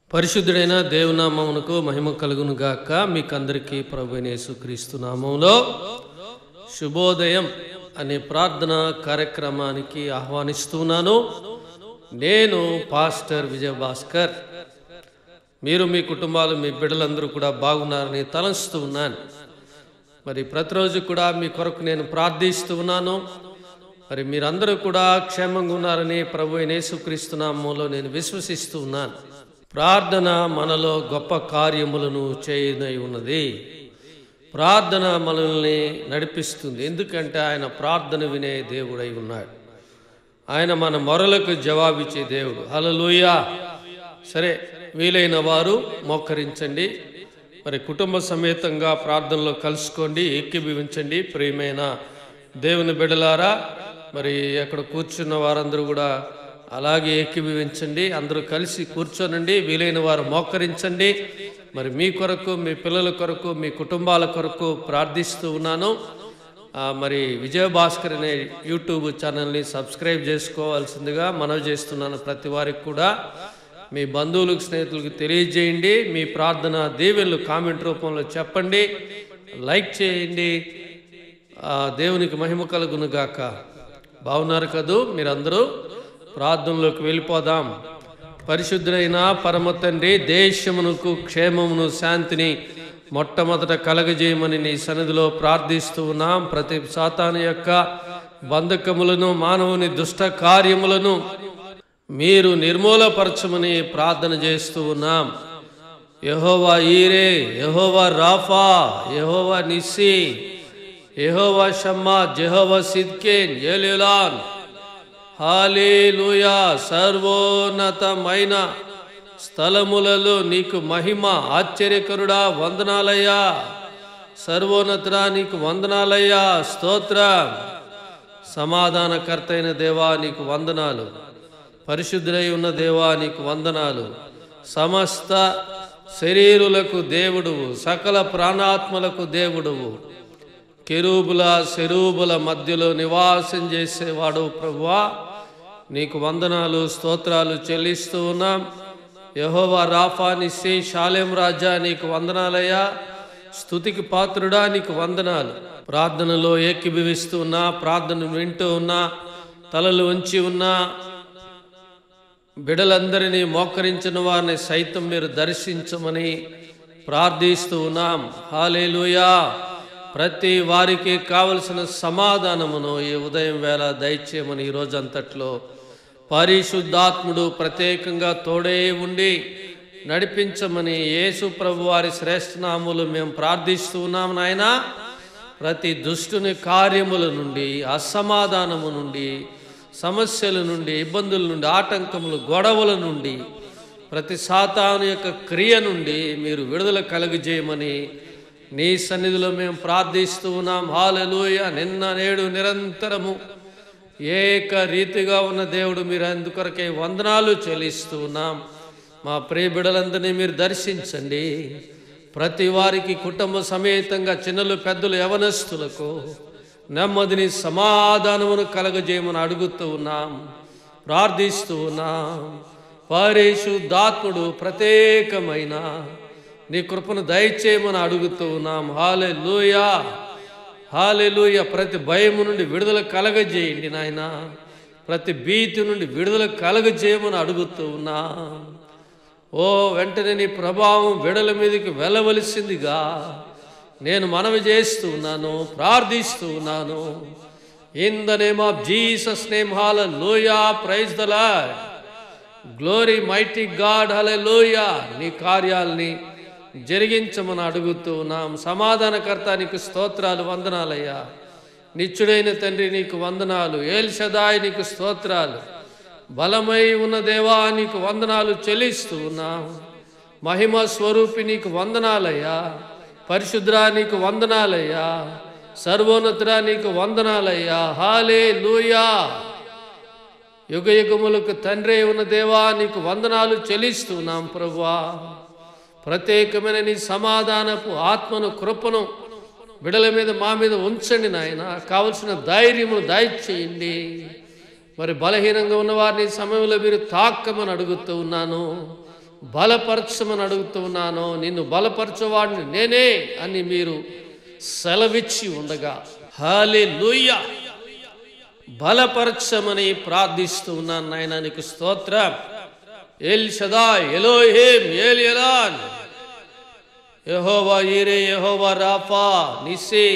పరిశుద్ధుడైన దేవునామమునకు మహిమ కలుగును గాక మీకందరికీ ప్రభు యేసుక్రీస్తు నామంలో శుభోదయం అనే ప్రార్థన కార్యక్రమానికి ఆహ్వానిస్తున్నాను నేను పాస్టర్ విజయభాస్కర్ మీరు మీ కుటుంబాలు మీ బిడ్డలందరూ కూడా బాగున్నారని తలంచుతూ ఉన్నాను మరి ప్రతిరోజు కూడా మీ కొరకు నేను ప్రార్థిస్తూ ఉన్నాను మరి మీరందరూ కూడా క్షేమంగా ఉన్నారని ప్రభు యేసుక్రీస్తు నామంలో నేను విశ్వసిస్తూ ఉన్నాను ప్రార్థన మనలో గొప్ప కార్యములను చేయనై ఉన్నది ప్రార్థన మనల్ని నడిపిస్తుంది ఎందుకంటే ఆయన ప్రార్థన వినే దేవుడై ఉన్నాడు ఆయన మన మొరలకు జవాబిచ్చే దేవుడు హలలుయా సరే వీలైన వారు మోకరించండి మరి కుటుంబ సమేతంగా ప్రార్థనలో కలుసుకోండి ఏకీభవించండి ప్రియమైన దేవుని బిడలారా మరి అక్కడ కూర్చున్న వారందరూ కూడా అలాగే ఏకీభవించండి అందరూ కలిసి కూర్చోనండి వీలైన వారు మోకరించండి మరి మీ కొరకు మీ పిల్లల కొరకు మీ కుటుంబాల కొరకు ప్రార్థిస్తూ ఉన్నాను ఆ, మరి విజయభాస్కర్ అనే యూట్యూబ్ ఛానల్ని సబ్స్క్రైబ్ చేసుకోవాల్సిందిగా మనవి చేస్తున్నాను ప్రతి వారికి కూడా మీ బంధువులకు స్నేహితులకు తెలియజేయండి మీ ప్రార్థన దీవెనలు కామెంట్ రూపంలో చెప్పండి లైక్ చేయండి ఆ, దేవునికి మహిమ కలుగును గాక బాగున్నారు కదూ మీరందరూ ప్రార్థనలోకి వెళ్ళిపోదాం పరిశుద్ధులైన పరమ తండ్రి దేశమునకు క్షేమమును శాంతిని మొట్టమొదట కలగజేయమని నీ సన్నిధిలో ప్రార్థిస్తూ ఉన్నాం ప్రతి సాతాను యొక్క బంధకములను మానవుని దుష్ట కార్యములను మీరు నిర్మూలపరచమని ప్రార్థన చేస్తూ ఉన్నాం యహోవా ఈరే యహోవా రాఫా యహోవా నిస్సి యహోవా షమ్మా జెహోవా సిద్కేన్ ఏలిలాన్ హాలేలుయా సర్వోన్నతమైన స్థలములలో నీకు మహిమ ఆశ్చర్యకరుడా వందనాలయ్యా సర్వోన్నతుడా నీకు వందనాలయ్యా స్తోత్ర సమాధానకర్త అయిన దేవా నీకు వందనాలు పరిశుద్ధులై ఉన్న దేవా నీకు వందనాలు సమస్త శరీరులకు దేవుడువు సకల ప్రాణాత్మలకు దేవుడువు కెరూబుల శరూబుల మధ్యలో నివాసం చేసేవాడు ప్రభువా నీకు వందనాలు స్తోత్రాలు చెల్లిస్తూ ఉన్నాం యహోవా రాఫా నిస్సే షాలేం రాజా నీకు వందనాలయ్యా స్థుతికి పాత్రుడా నీకు వందనాలు ప్రార్థనలో ఏకీభవిస్తూ ఉన్నా ప్రార్థన వింటూ ఉన్నా తలలు ఉంచి ఉన్నా బిడలందరినీ మోకరించిన వారిని సైతం మీరు దర్శించమని ప్రార్థిస్తూ ఉన్నాం హాలేలుయా ప్రతి వారికి కావలసిన సమాధానమును ఈ ఉదయం వేళ దయచేయమని ఈ రోజంతట్లో పరిశుద్ధాత్ముడు ప్రత్యేకంగా తోడే ఉండి నడిపించమని యేసు ప్రభు వారి శ్రేష్ఠనాములు మేము ప్రార్థిస్తూ ఉన్నాం నాయన ప్రతి దుష్టుని కార్యముల నుండి అసమాధానము నుండి సమస్యల నుండి ఇబ్బందుల నుండి ఆటంకములు గొడవల నుండి ప్రతి సాతాను యొక్క క్రియ నుండి మీరు విడుదల కలుగజేయమని నీ సన్నిధిలో మేము ప్రార్థిస్తూ ఉన్నాం హాలలోయ నిన్న నేడు నిరంతరము ఏక రీతిగా ఉన్న దేవుడు మీరు అందుకొరకే వందనాలు చెల్లిస్తూ ఉన్నాం మా ప్రియ బిడలందరినీ మీరు దర్శించండి ప్రతి వారికి కుటుంబ సమేతంగా చిన్నలు పెద్దలు యవనస్తులకు నెమ్మదిని సమాధానమును కలగజేయమని అడుగుతూ ఉన్నాం ప్రార్థిస్తూ ఉన్నాం పరిశుద్ధాత్ముడు ప్రత్యేకమైన నీ కృపను దయచేయమని అడుగుతూ ఉన్నాం హాలే లూయా హాలే లూయ ప్రతి భయము నుండి విడుదల కలగజేయండి నాయన ప్రతి భీతి నుండి విడుదల కలగజేయమని అడుగుతూ ఉన్నా ఓ వెంటనే నీ ప్రభావం విడల మీదకి వెళ్ళవలసిందిగా నేను మనవి చేస్తూ ఉన్నాను ప్రార్థిస్తూ ఉన్నాను in the name of Jesus name hallelujah praise the Lord glory mighty God hallelujah నీ కార్యాలని జరిగించమని అడుగుతూ ఉన్నాం సమాధానకర్త నీకు స్తోత్రాలు వందనాలయ్యా నిత్యుడైన తండ్రి నీకు వందనాలు ఏల్షదాయ్ నీకు స్తోత్రాలు బలమై ఉన్న దేవా నీకు వందనాలు చెల్లిస్తూ ఉన్నాం మహిమ స్వరూపి నీకు వందనాలయ్యా పరిశుద్రా నీకు వందనాలయ్యా సర్వోన్నతురా నీకు వందనాలయ్యా హాలే లూయా యుగ యుగములకు తండ్రి ఉన్న దేవా నీకు వందనాలు చెల్లిస్తున్నాం ప్రభువా ప్రత్యేకమైన నీ సమాధానపు ఆత్మను కృపను బిడల మీద మా మీద ఉంచండి నాయన కావలసిన ధైర్యమును దయచేయండి మరి బలహీనంగా ఉన్న వారిని ఈ సమయంలో మీరు తాకమని అడుగుతూ ఉన్నాను బలపరచమని అడుగుతున్నాను నిన్ను బలపరచవాడిని నేనే అని మీరు సెలవిచ్చి ఉండగా హాలే బలపరచమని ప్రార్థిస్తూ ఉన్నాను నాయన నీకు స్తోత్రం ఎల్ షదా ఎలోహేం ఏల్ ఎలాన్ యహోవా ఈరే యహోవా రాఫా నిసే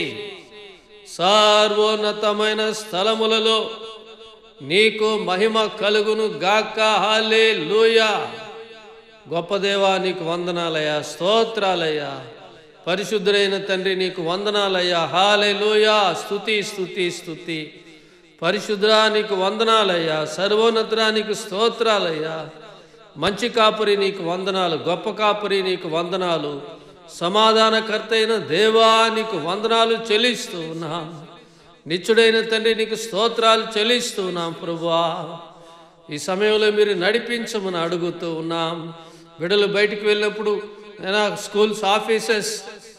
సర్వోన్నతమైన స్థలములలో నీకు మహిమ కలుగును గాక హాలే లూయా గొప్ప దేవా నీకు వందనాలయ్యా స్తోత్రాలయ్యా పరిశుద్ధుడైన తండ్రి నీకు వందనాలయ్యా హాలే లూయా స్థుతి స్థుతి స్థుతి పరిశుద్ధుడా నీకు వందనాలయ్యా సర్వోన్నతుడా నీకు స్తోత్రాలయ్యా మంచి కాపురి నీకు వందనాలు గొప్ప కాపురి నీకు వందనాలు సమాధానకర్త అయిన దేవా నీకు వందనాలు చెల్లిస్తూ ఉన్నాం నిత్యుడైన తండ్రి నీకు స్తోత్రాలు చెల్లిస్తూ ఉన్నాం ప్రభువా ఈ సమయంలో మీరు నడిపించమని అడుగుతూ ఉన్నాం బిడలు బయటికి వెళ్ళినప్పుడు నేను స్కూల్స్ ఆఫీసెస్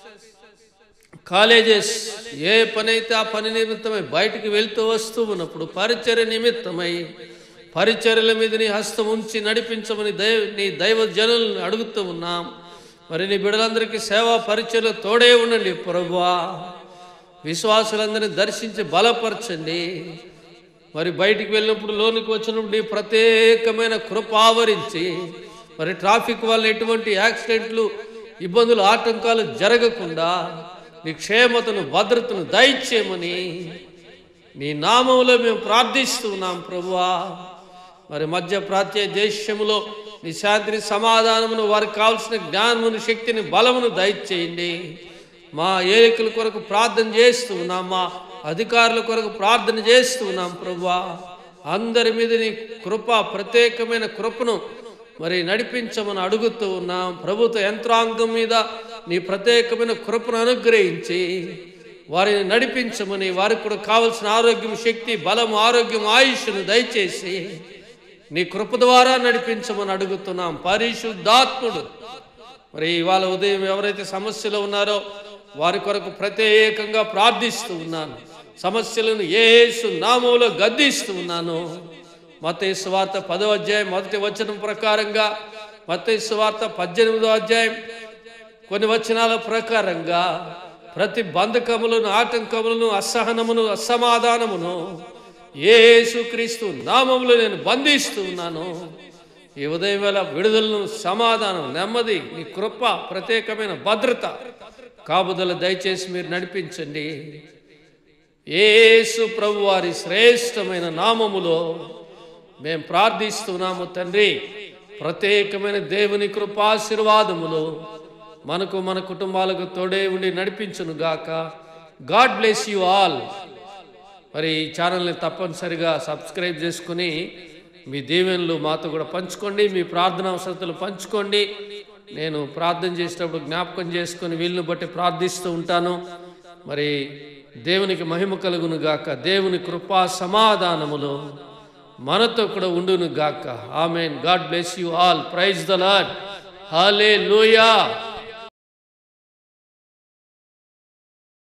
కాలేజెస్ ఏ పని అయితే ఆ పని నిమిత్తమై బయటికి వెళ్తూ వస్తూ ఉన్నప్పుడు పరిచర్య నిమిత్తమై పరిచర్యల మీద నీ హస్తం ఉంచి నడిపించమని దైవ నీ దైవ జనులను అడుగుతూ ఉన్నాం మరి నీ బిడలందరికీ సేవా పరిచర్యలు తోడే ఉండండి ప్రభువా విశ్వాసులందరినీ దర్శించి బలపరచండి మరి బయటికి వెళ్ళినప్పుడు లోనికి వచ్చినప్పుడు నీ ప్రత్యేకమైన కృప ఆవరించి మరి ట్రాఫిక్ వల్ల ఎటువంటి యాక్సిడెంట్లు ఇబ్బందులు ఆటంకాలు జరగకుండా నీ క్షేమతను భద్రతను దయచేయమని నీ నామంలో మేము ప్రార్థిస్తున్నాం ప్రభువా మరి మధ్య ప్రాచ్య దేశములో నీ శాంతిని సమాధానమును వారికి కావలసిన జ్ఞానమును శక్తిని బలమును దయచేయండి మా ఏలికల కొరకు ప్రార్థన చేస్తూ ఉన్నాం మా అధికారుల కొరకు ప్రార్థన చేస్తూ ఉన్నాం ప్రభువా అందరి మీద నీ కృప ప్రత్యేకమైన కృపను మరి నడిపించమని అడుగుతూ ఉన్నాం ప్రభుత్వ యంత్రాంగం మీద నీ ప్రత్యేకమైన కృపను అనుగ్రహించి వారిని నడిపించమని వారికి కూడా కావలసిన ఆరోగ్యం శక్తి బలం ఆరోగ్యం ఆయుష్ను దయచేసి నీ కృప ద్వారా నడిపించమని అడుగుతున్నాం పరిశుద్ధాత్ముడు మరి ఇవాళ ఉదయం ఎవరైతే సమస్యలో ఉన్నారో వారి కొరకు ప్రత్యేకంగా ప్రార్థిస్తూ ఉన్నాను సమస్యలను ఏసు నామంలో గద్దిస్తూ ఉన్నాను మతేసు సువార్త పదో అధ్యాయం మొదటి వచనం ప్రకారంగా మతేసు సువార్త పద్దెనిమిదో అధ్యాయం కొన్ని వచనాల ప్రకారంగా ప్రతి బంధకములను ఆటంకములను అసహనమును అసమాధానమును యేసుక్రీస్తు నామములో నేను బంధిస్తూ ఉన్నాను ఈ ఉదయం వేళ విడుదలను సమాధానం నెమ్మది నీ కృప ప్రత్యేకమైన భద్రత కాపుదల దయచేసి మీరు నడిపించండి యేసు ప్రభు వారి శ్రేష్టమైన నామములో మేము ప్రార్థిస్తున్నాము తండ్రి ప్రత్యేకమైన దేవుని కృపాశీర్వాదములు మనకు మన కుటుంబాలకు తోడే ఉండి నడిపించును గాక గాడ్ బ్లెస్ యు ఆల్ మరి ఈ ఛానల్ని తప్పనిసరిగా సబ్స్క్రైబ్ చేసుకుని మీ దీవెనలు మాతో కూడా పంచుకోండి మీ ప్రార్థన అవసరతలు పంచుకోండి నేను ప్రార్థన చేసేటప్పుడు జ్ఞాపకం చేసుకొని వీళ్ళని బట్టి ప్రార్థిస్తూ ఉంటాను మరి దేవునికి మహిమ కలుగును గాక దేవుని కృపా సమాధానములు మనతో కూడా ఉండును గాక amen God bless you all praise the Lord హాలే లూయా